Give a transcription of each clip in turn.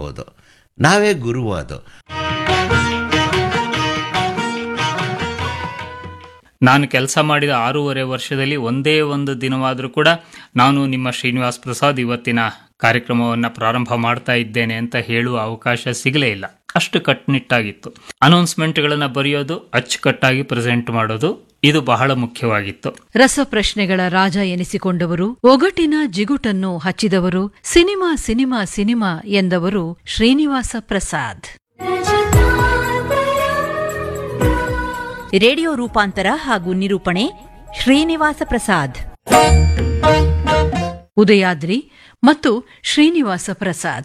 ಹೋದೋ ನಾವೇ ಗುರುವಾದೋ ನಾನು ಕೆಲಸ ಮಾಡಿದ ಆರೂವರೆ ವರ್ಷದಲ್ಲಿ ಒಂದೇ ಒಂದು ದಿನವಾದರೂ ಕೂಡ ನಾನು ನಿಮ್ಮ ಶ್ರೀನಿವಾಸ್ ಪ್ರಸಾದ್ ಇವತ್ತಿನ ಕಾರ್ಯಕ್ರಮವನ್ನು ಪ್ರಾರಂಭ ಮಾಡ್ತಾ ಇದ್ದೇನೆ ಅಂತ ಹೇಳುವ ಅವಕಾಶ ಸಿಗಲೇ ಇಲ್ಲ ಅಷ್ಟು ಕಟ್ಟುನಿಟ್ಟಾಗಿತ್ತು ಅನೌನ್ಸ್ಮೆಂಟ್ಗಳನ್ನು ಬರೆಯೋದು ಅಚ್ಚುಕಟ್ಟಾಗಿ ಪ್ರೆಸೆಂಟ್ ಮಾಡೋದು ಇದು ಬಹಳ ಮುಖ್ಯವಾಗಿತ್ತು ರಸಪ್ರಶ್ನೆಗಳ ರಾಜ ಎನಿಸಿಕೊಂಡವರು ಒಗಟಿನ ಜಿಗುಟನ್ನು ಹಚ್ಚಿದವರು ಸಿನಿಮಾ ಸಿನಿಮಾ ಸಿನಿಮಾ ಎಂದವರು ಶ್ರೀನಿವಾಸ ಪ್ರಸಾದ್ ರೇಡಿಯೋ ರೂಪಾಂತರ ಹಾಗೂ ನಿರೂಪಣೆ ಶ್ರೀನಿವಾಸ ಪ್ರಸಾದ್ ಉದಯಾದ್ರಿ ಮತ್ತು ಶ್ರೀನಿವಾಸ ಪ್ರಸಾದ್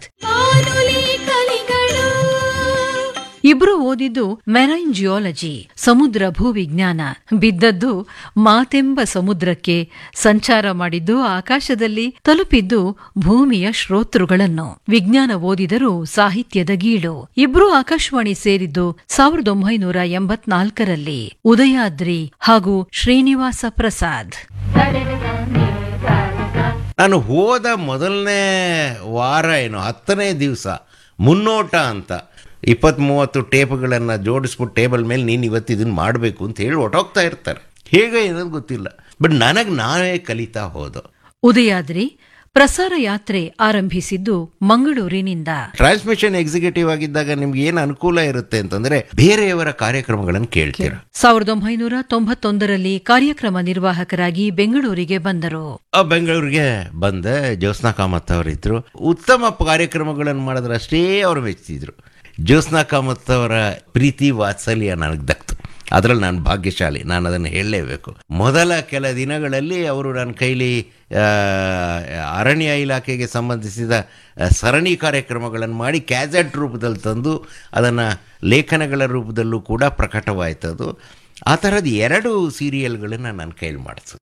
ಇಬ್ರು ಓದಿದ್ದು ಮೆರೈನ್ ಜಿಯಾಲಜಿ ಸಮುದ್ರ ಭೂವಿಜ್ಞಾನ ಬಿದ್ದದ್ದು ಮಾತೆಂಬ ಸಮುದ್ರಕ್ಕೆ ಸಂಚಾರ ಮಾಡಿದ್ದು ಆಕಾಶದಲ್ಲಿ ತಲುಪಿದ್ದು ಭೂಮಿಯ ಶ್ರೋತೃಗಳನ್ನು ವಿಜ್ಞಾನ ಓದಿದರೂ ಸಾಹಿತ್ಯದ ಗೀಳು ಇಬ್ರು ಆಕಾಶವಾಣಿ ಸೇರಿದ್ದು ಸಾವಿರದ ಒಂಬೈನೂರ ಎಂಬತ್ನಾಲ್ಕರಲ್ಲಿ ಉದಯಾದ್ರಿ ಹಾಗೂ ಶ್ರೀನಿವಾಸ ಪ್ರಸಾದ್ ನಾನು ಹೋದ ಮೊದಲನೇ ವಾರ ಏನು ಹತ್ತನೇ ದಿವಸ ಮುನ್ನೋಟ ಅಂತ ಇಪ್ಪತ್ತ್ ಮೂವತ್ತು ಟೇಪ್ಗಳನ್ನು ಜೋಡಿಸ್ಬಿಟ್ಟು ಟೇಬಲ್ ಮೇಲೆ ನೀನು ಇವತ್ತು ಇದನ್ನು ಮಾಡಬೇಕು ಅಂತ ಹೇಳಿ ಹೊಟ್ಟೋಗ್ತಾ ಇರ್ತಾರೆ ಹೇಗೆ ಏನದು ಗೊತ್ತಿಲ್ಲ ಬಟ್ ನನಗೆ ನಾವೇ ಕಲಿತಾ ಹೋದೋ ಉದಯಾದ್ರಿ ಪ್ರಸಾರ ಯಾತ್ರೆ ಆರಂಭಿಸಿದ್ದು ಮಂಗಳೂರಿನಿಂದ ಟ್ರಾನ್ಸ್ಮಿಷನ್ ಎಕ್ಸಿಕ್ಯೂಟಿವ್ ಆಗಿದ್ದಾಗ ನಿಮ್ಗೆ ಏನು ಅನುಕೂಲ ಇರುತ್ತೆ ಅಂತಂದ್ರೆ ಬೇರೆಯವರ ಕಾರ್ಯಕ್ರಮಗಳನ್ನು ಕೇಳ್ತೀರ ಸಾವಿರದ ಒಂಬೈನೂರ ತೊಂಬತ್ತೊಂದರಲ್ಲಿ ಕಾರ್ಯಕ್ರಮ ನಿರ್ವಾಹಕರಾಗಿ ಬೆಂಗಳೂರಿಗೆ ಬಂದರು ಆ ಬೆಂಗಳೂರಿಗೆ ಬಂದೆ ಜ್ಯೋತ್ಸ್ನಾ ಕಾಮತ್ ಅವರಿದ್ರು ಉತ್ತಮ ಕಾರ್ಯಕ್ರಮಗಳನ್ನು ಮಾಡಿದ್ರೆ ಅಷ್ಟೇ ಅವರು ಮೆಚ್ತಿದ್ರು ಜ್ಯೋತ್ಸ್ನಾ ಕಾಮತ್ ಅವರ ಪ್ರೀತಿ ವಾತ್ಸಲ್ಯ ನನಗೆ ದಕ್ತು ಅದರಲ್ಲಿ ನಾನು ಭಾಗ್ಯಶಾಲಿ ನಾನು ಅದನ್ನು ಹೇಳಲೇಬೇಕು ಮೊದಲ ಕೆಲ ದಿನಗಳಲ್ಲಿ ಅವರು ನನ್ನ ಕೈಲಿ ಆ, ಅರಣ್ಯ ಇಲಾಖೆಗೆ ಸಂಬಂಧಿಸಿದ ಆ, ಸರಣಿ ಕಾರ್ಯಕ್ರಮಗಳನ್ನು ಮಾಡಿ ಕ್ಯಾಸೆಟ್ ರೂಪದಲ್ಲಿ ತಂದು ಅದನ್ನು ಲೇಖನಗಳ ರೂಪದಲ್ಲೂ ಕೂಡ ಪ್ರಕಟವಾಯ್ತದು ಆ ಥರದ ಎರಡು ಸೀರಿಯಲ್ಗಳನ್ನು ನನ್ನ ಕೈಲಿ ಮಾಡಿಸು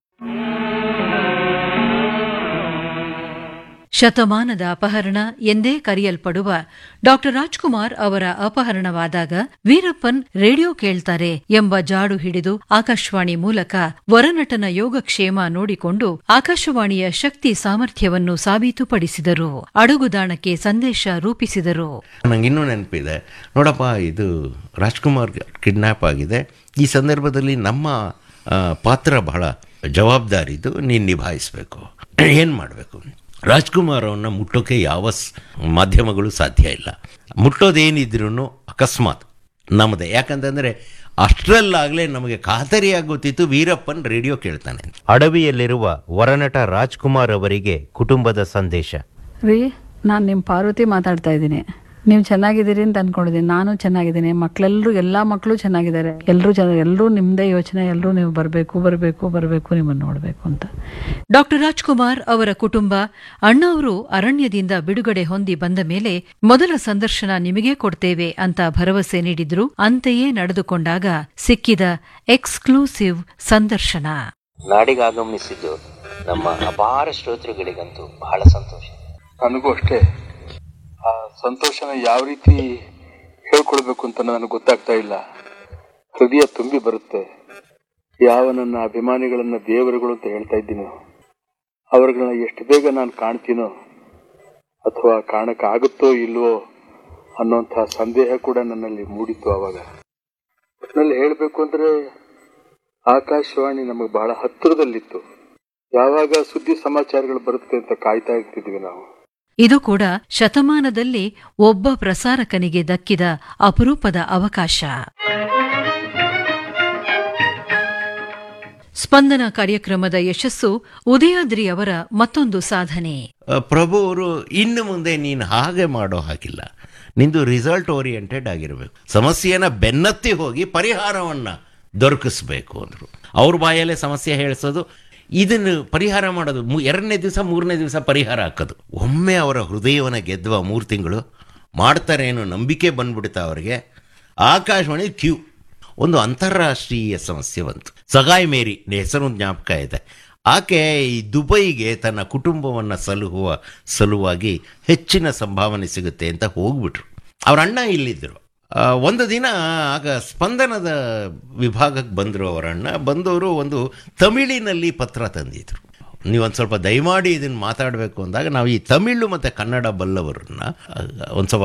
ಶತಮಾನದ ಅಪಹರಣ ಎಂದೇ ಕರೆಯಲ್ಪಡುವ ಡಾಕ್ಟರ್ ರಾಜ್ಕುಮಾರ್ ಅವರ ಅಪಹರಣವಾದಾಗ ವೀರಪ್ಪನ್ ರೇಡಿಯೋ ಕೇಳ್ತಾರೆ ಎಂಬ ಜಾಡು ಹಿಡಿದು ಆಕಾಶವಾಣಿ ಮೂಲಕ ವರನಟನ ಯೋಗಕ್ಷೇಮ ನೋಡಿಕೊಂಡು ಆಕಾಶವಾಣಿಯ ಶಕ್ತಿ ಸಾಮರ್ಥ್ಯವನ್ನು ಸಾಬೀತುಪಡಿಸಿದರು ಅಡುಗುದಾಣಕ್ಕೆ ಸಂದೇಶ ರೂಪಿಸಿದರು ನಂಗೆ ಇನ್ನೂ ನೆನಪಿದೆ ನೋಡಪ್ಪ ಇದು ರಾಜ್ಕುಮಾರ್ ಕಿಡ್ನ್ಯಾಪ್ ಆಗಿದೆ ಈ ಸಂದರ್ಭದಲ್ಲಿ ನಮ್ಮ ಆ, ಪಾತ್ರ ಬಹಳ ಜವಾಬ್ದಾರಿದು ನೀನು ನಿಭಾಯಿಸಬೇಕು ಏನು ಮಾಡಬೇಕು ರಾಜ್ಕುಮಾರ್ ಅವನ್ನ ಮುಟ್ಟೋಕೆ ಯಾವ ಸ್- ಮಾಧ್ಯಮಗಳು ಸಾಧ್ಯ ಇಲ್ಲ ಮುಟ್ಟೋದೇನಿದ್ರೂ ಅಕಸ್ಮಾತ್ ನಮ್ಮದೇ ಯಾಕಂತಂದರೆ ಅಷ್ಟರಲ್ಲಾಗಲೇ ನಮಗೆ ಖಾತರಿಯಾಗಿ ಗೊತ್ತಿತ್ತು ವೀರಪ್ಪನ್ ರೇಡಿಯೋ ಕೇಳ್ತಾನೆ ಅಂತ. ಅಡವಿಯಲ್ಲಿರುವ ವರನಟ ರಾಜ್ಕುಮಾರ್ ಅವರಿಗೆ ಕುಟುಂಬದ ಸಂದೇಶ ರೀ ನಾನು ನಿಮ್ಮ ಪಾರ್ವತಿ ಮಾತಾಡ್ತಾ ಇದ್ದೀನಿ ನೀವು ಚೆನ್ನಾಗಿದ್ದೀರಿ ಅಂತ ಅನ್ಕೊಂಡಿದ್ದೀನಿ ನಾನು ಚೆನ್ನಾಗಿದ್ದೀನಿ ಮಕ್ಕಳೆಲ್ಲರೂ ಎಲ್ಲ ಮಕ್ಕಳು ಚೆನ್ನಾಗಿದ್ದಾರೆ ಎಲ್ಲರೂ ಚೆನ್ನಾಗಿ ಎಲ್ಲರೂ ನಿಮ್ಮದೇ ಯೋಚನೆ ಎಲ್ಲರೂ ನೀವು ಬರಬೇಕು ಬರಬೇಕು ಬರಬೇಕು ನಿಮ್ಮನ್ನು ನೋಡಬೇಕು ಅಂತ ಡಾಕ್ಟರ್ ರಾಜ್ಕುಮಾರ್ ಅವರ ಕುಟುಂಬ ಅಣ್ಣವರು ಅರಣ್ಯದಿಂದ ಬಿಡುಗಡೆ ಹೊಂದಿ ಬಂದ ಮೇಲೆ ಮೊದಲ ಸಂದರ್ಶನ ನಿಮಗೇ ಕೊಡ್ತೇವೆ ಅಂತ ಭರವಸೆ ನೀಡಿದ್ರು ಅಂತೆಯೇ ನಡೆದುಕೊಂಡಾಗ ಸಿಕ್ಕಿದ ಎಕ್ಸ್ಕ್ಲೂಸಿವ್ ಸಂದರ್ಶನ ನಾಡಿಗಾಗಮಿಸಿದ್ದು ನಮ್ಮ ಅಪಾರ ಶ್ರೋತೃಗಳಿಗಂತೂ ಬಹಳ ಸಂತೋಷ ನನಗೂ ಅಷ್ಟೇ ಆ ಸಂತೋಷನ ಯಾವ ರೀತಿ ಹೇಳ್ಕೊಳ್ಬೇಕು ಅಂತ ನನಗೆ ಗೊತ್ತಾಗ್ತಾ ಇಲ್ಲ ಹೃದಯ ತುಂಬಿ ಬರುತ್ತೆ ಯಾವ ನನ್ನ ಅಭಿಮಾನಿಗಳನ್ನ ದೇವರುಗಳು ಅಂತ ಹೇಳ್ತಾ ಇದ್ದೀನೋ ಅವ್ರಗಳನ್ನ ಎಷ್ಟು ಬೇಗ ನಾನು ಕಾಣ್ತೀನೋ ಅಥವಾ ಕಾಣಕ್ಕಾಗುತ್ತೋ ಇಲ್ವೋ ಅನ್ನೋಂಥ ಸಂದೇಹ ಕೂಡ ನನ್ನಲ್ಲಿ ಮೂಡಿತ್ತು ಆವಾಗ ಒಟ್ನಲ್ಲಿ ಹೇಳಬೇಕು ಅಂದ್ರೆ ಆಕಾಶವಾಣಿ ನಮಗೆ ಬಹಳ ಹತ್ತಿರದಲ್ಲಿತ್ತು ಯಾವಾಗ ಸುದ್ದಿ ಸಮಾಚಾರಗಳು ಬರುತ್ತೆ ಅಂತ ಕಾಯ್ತಾ ಇರ್ತಿದ್ವಿ ನಾವು ಇದು ಕೂಡ ಶತಮಾನದಲ್ಲಿ ಒಬ್ಬ ಪ್ರಸಾರಕನಿಗೆ ದಕ್ಕಿದ ಅಪರೂಪದ ಅವಕಾಶ ಸ್ಪಂದನ ಕಾರ್ಯಕ್ರಮದ ಯಶಸ್ಸು ಉದಯಾದ್ರಿ ಅವರ ಮತ್ತೊಂದು ಸಾಧನೆ ಆ, ಪ್ರಭು ಅವರು ಇನ್ನು ಮುಂದೆ ನೀನು ಹಾಗೆ ಮಾಡೋ ಹಾಗಿಲ್ಲ ನಿಂದು ರಿಸಲ್ಟ್ ಓರಿಯೆಂಟೆಡ್ ಆಗಿರಬೇಕು ಸಮಸ್ಯೆನ ಬೆನ್ನತ್ತಿ ಹೋಗಿ ಪರಿಹಾರವನ್ನು ದೊರಕಿಸ್ಬೇಕು ಅಂದರು ಅವ್ರ ಬಾಯಲ್ಲೇ ಸಮಸ್ಯೆ ಹೇಳಿಸೋದು ಇದನ್ನು ಪರಿಹಾರ ಮಾಡೋದು ಮೂ ಎರಡನೇ ದಿವಸ ಮೂರನೇ ದಿವಸ ಪರಿಹಾರ ಹಾಕೋದು ಒಮ್ಮೆ ಅವರ ಹೃದಯವನ್ನು ಗೆದ್ದುವ ಮೂರು ತಿಂಗಳು ಮಾಡ್ತಾರೆ ಅನ್ನೋ ನಂಬಿಕೆ ಬಂದ್ಬಿಡುತ್ತೆ ಅವರಿಗೆ ಆಕಾಶವಾಣಿ ಕ್ಯೂ ಒಂದು ಅಂತಾರಾಷ್ಟ್ರೀಯ ಸಮಸ್ಯೆ ಬಂತು ಸಗಾಯ್ ಮೇರಿ ಹೆಸರು ಜ್ಞಾಪಕ ಇದೆ ಆಕೆ ಈ ದುಬೈಗೆ ತನ್ನ ಕುಟುಂಬವನ್ನು ಸಲಹುವ ಸಲುವಾಗಿ ಹೆಚ್ಚಿನ ಸಂಭಾವನೆ ಸಿಗುತ್ತೆ ಅಂತ ಹೋಗ್ಬಿಟ್ರು ಅವ್ರ ಅಣ್ಣ ಇಲ್ಲಿದ್ದರು ಆ, ಒಂದು ದಿನ ಆಗ ಸ್ಪಂದನದ ವಿಭಾಗಕ್ಕೆ ಬಂದರು ಅವರ ಅಣ್ಣ ಬಂದವರು ಒಂದು ತಮಿಳಿನಲ್ಲಿ ಪತ್ರ ತಂದಿದ್ರು ನೀವೊಂದು ಸ್ವಲ್ಪ ದಯಮಾಡಿ ಇದನ್ನು ಮಾತಾಡಬೇಕು ಅಂದಾಗ ನಾವು ಈ ತಮಿಳು ಮತ್ತು ಕನ್ನಡ ಬಲ್ಲವರನ್ನ ಒಂದು ಸ್ವಲ್ಪ